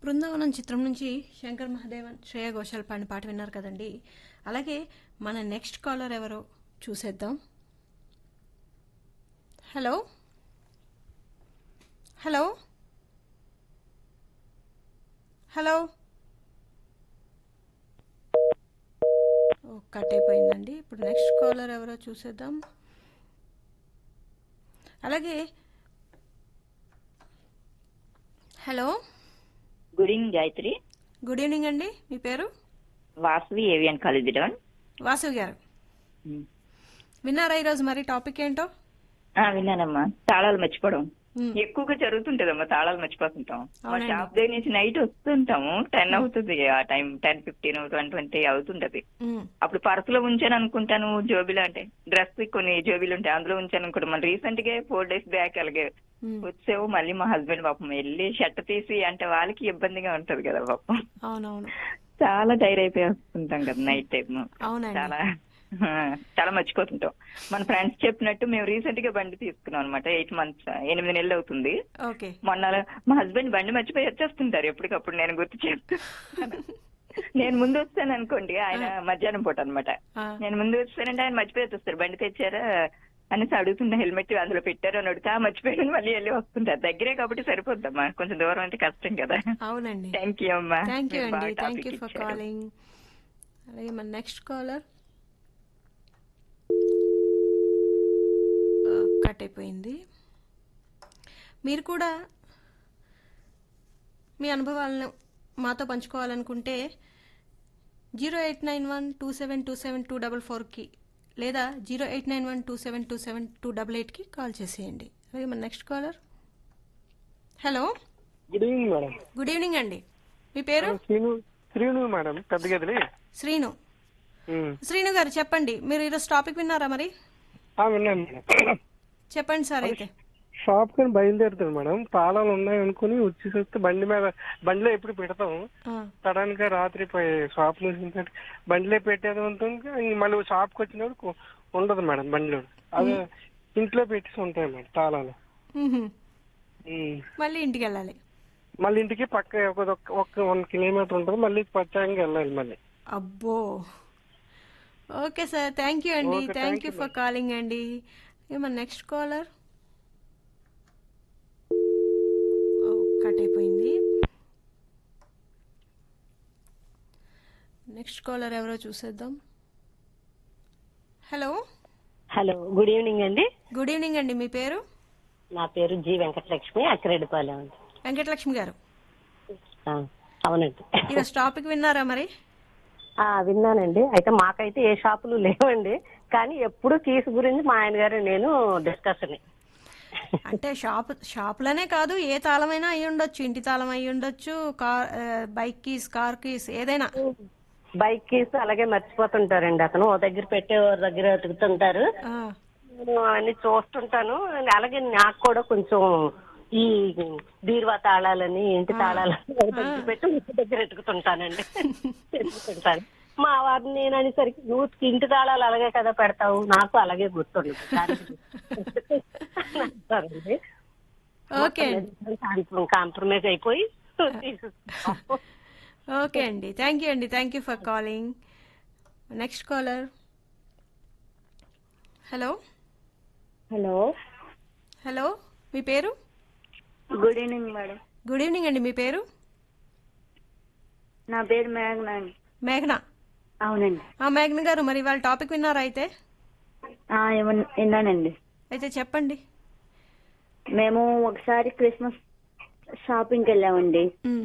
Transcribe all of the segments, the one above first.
బృందావనం చిత్రం నుంచి శంకర్ మహాదేవన్ శ్రేయ ఘోషాల్ పాడిన పాట విన్నారు కదండి అలాగే మన నెక్స్ట్ కాలర్ ఎవరో చూసేద్దాం హలో హలో హలో ఓ, కట్ అయిపోయిందండి ఇప్పుడు నెక్స్ట్ కాలర్ ఎవరో చూసేద్దాం అలాగే hello good evening Gayatri good evening అండి మీ పేరు వాసవి ఏవియన్ కాలేజ్ డౌన్ వాసు గారు విన్నారా ఈరోజు మరి టాపిక్ ఏంటో విన్నానమ్మా తాళాలు మర్చిపోవడం మ్, ఎక్కువగా జరుగుతుంటదమ్మా తాళాలు మర్చిపోతుంటాం మా అవునండి. షాప్ దగ్గర నుంచి నైట్ వస్తుంటాము టెన్ అవుతుంది ఆ time ten fifteen one twenty అవుతుంటది మ్, అప్పుడు పర్సులో ఉంచాను అనుకుంటాను జోబీలు అంటే డ్రెస్ కొన్ని జోబీలు ఉంటాయి అందులో ఉంచాను అనుకుంటా మన రీసెంట్ గా ఫోర్ డేస్ బ్యాక్ అలాగే మ్. వచ్చావు మళ్ళీ మా హస్బెండ్ పాపం వెళ్ళి షర్ట్ తీసి అంటే వాళ్ళకి ఇబ్బందిగా ఉంటది కదా పాపం అవునవును చాలా టైర్ అయిపోయి వస్తుంటాం కదా నైట్ టైం అవునండి చాలా ఆ, చాలా మర్చిపోతుంటాం మన ఫ్రెండ్స్ చెప్పినట్టు మేము రీసెంట్ గా బండి తీసుకున్నాం అనమాట ఎయిట్ మంత్స్ ఎనిమిది నెలలు అవుతుంది ఓకే మొన్న మా హస్బెండ్ బండి మర్చిపోయి వచ్చేస్తుంటారు ఎప్పటికప్పుడు నేను గుర్తు చేస్తూ నేను ముందు వస్తాను అనుకోండి ఆయన మధ్యాహ్నం పూట అనమాట ఆ, నేను ముందు వస్తానంటే ఆయన మర్చిపోయి వచ్చేస్తారు బండి తెచ్చారా అనేసి అడుగుతున్నా హెల్మెట్ అందులో పెట్టారు అని అడిగితే "ఆ, మర్చిపోయాను మళ్ళీ వెళ్ళి వస్తుంటారు దగ్గరే కాబట్టి సరిపోద్దమ్మా కొంచెం దూరం అంటే కష్టం కదా అవునండి థ్యాంక్ యూ అమ్మా థ్యాంక్ యూ మీరు బాగా అండి థ్యాంక్ యూ topic ఫర్ ఇచ్చారు. కాలింగ్ అలాగే మన నెక్స్ట్ కాలర్ కట్ అయిపోయింది మీరు కూడా మీ అనుభవాలను మాతో పంచుకోవాలనుకుంటే zero eight nine one two seven two seven two double ఫోర్కి లేదా zero eight nine one two seven two seven two double ఎయిట్కి కాల్ చేసేయండి అలాగే మన next caller hello good evening madam good evening అండి మీ పేరు శ్రీను శ్రీను మేడం పెద్ద గదిలి శ్రీను ఉమ్. శ్రీను గారు చెప్పండి మీరు ఈరోజు టాపిక్ విన్నారా మరి ఆ, విన్నాను మేడం చెప్పండి సార్ అయితే షాప్ కని బయలుదేరుతాను మేడం తాళాలు ఉన్నాయి అనుకుని వచ్చేసి బండి మీద బండిలో ఎప్పుడు పెడతాం ఆ, సడన్ గా రాత్రి పోయి షాప్ నుంచి బండిలో పెట్టేది ఉంటుంది మళ్ళీ షాప్ కి వచ్చినప్పుడు ఉండదు మేడం బండిలో అదే ఇంట్లో పెట్టేసి ఉంటాయి మేడం తాళాలు మ్హూ. ఉమ్. మళ్ళీ ఇంటికి వెళ్ళాలి మళ్ళీ ఇంటికి పక్క ఒక ఒక వన్ కిలోమీటర్ ఉంటుంది మళ్ళీ ప్రత్యేకంగా వెళ్ళాలి మళ్ళీ అబ్బో ఓకే సార్ థ్యాంక్ యూ అండి Okay, thank thank you you, for calling అండి ఏమన్నా నెక్స్ట్ కాలర్ కట్ అయిపోయింది నెక్స్ట్ కాలర్ ఎవరో చూసేద్దాం హలో హలో గుడ్ ఈవినింగ్ అండి గుడ్ ఈవినింగ్ అండి మీ పేరు నా పేరు జి వెంకటలక్ష్మి అక్కిరెడ్డిపాలెం అండి వెంకటలక్ష్మి గారు ఆ, అవునండి ఈరోజు టాపిక్ విన్నారా మరి ఆ, విన్నానండి అయితే మాకైతే ఏ షాపులు లేవండి కానీ ఎప్పుడు కీస్ గురించి మా ఆయన గారు నేను డిస్కషన్ అంటే షాప్ షాపులోనే కాదు ఏ తాళమైనా అయి ఉండొచ్చు ఇంటి తాళం అయి ఉండొచ్చు కార్ ఆ, బైక్ కీస్ కార్ కీస్ ఏదైనా బైక్ కీస్ అలాగే మర్చిపోతుంటారండి అతను ఓ దగ్గర పెట్టే ఓ దగ్గర వెతుకుతుంటారు ఆ, నేను అవన్నీ చూస్తుంటాను అలాగే నాకు కూడా కొంచెం ఈ బీరువా తాళాలని ఇంటి తాళాలని ఒక దగ్గర పెట్టి ఇంటి దగ్గర ఎతుకుతుంటానండి ఎతుకుతుంటాను మా వారిని నేను అనేసరికి నువ్వు ఇంటి తాళాలు అలాగే కదా పెడతావు నాకు అలాగే గుర్తుండదు దానికి అంటారండి. ఓకే అండి కాంప్ర- కాంప్రమైజ్ అయిపోయి తీసేసుకుంటాం. ఓకే అండి థ్యాంక్ యూ అండి thank you for calling next caller hello hello hello మీ పేరు good evening madam good evening అండి మీ పేరు నా పేరు మేఘనా అండి మేఘన అవునండి ఆ మేఘన గారు మరి వాళ్ళ టాపిక్ విన్నారా అయితే ఆ, ఏమన్- విన్నానండి అయితే చెప్పండి మేము ఒకసారి క్రిస్మస్ షాపింగ్కి వెళ్ళామండి ఉమ్,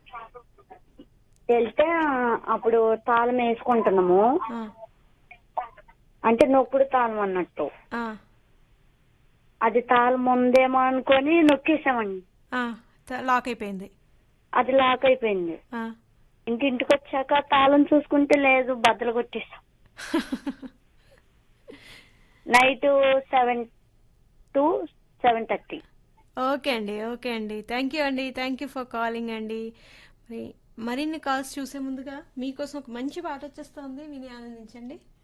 వెళ్తే ఆ, అప్పుడు తాళం వేసుకుంటున్నాము ఆ, అంటే నొక్కుడు తాళం అన్నట్టు ఆ, అది తాళం ఉందేమో అనుకొని నొక్కేసామండి ఆ, త- లాక్ అయిపోయింది అది లాక్ అయిపోయింది ఆ. ఇంక ఇంటికి వచ్చాక తాళం చూసుకుంటే లేదు బద్దలు కొట్టేసాం night seven to seven thirty okay అండి ఓకే అండి థ్యాంక్ యూ అండి థ్యాంక్ యూ ఫర్ కాలింగ్ అండి మరి మరిన్ని కాల్స్ చూసే ముందుగా మీకోసం ఒక మంచి పాట వచ్చేస్తుంది విని ఆనందించండి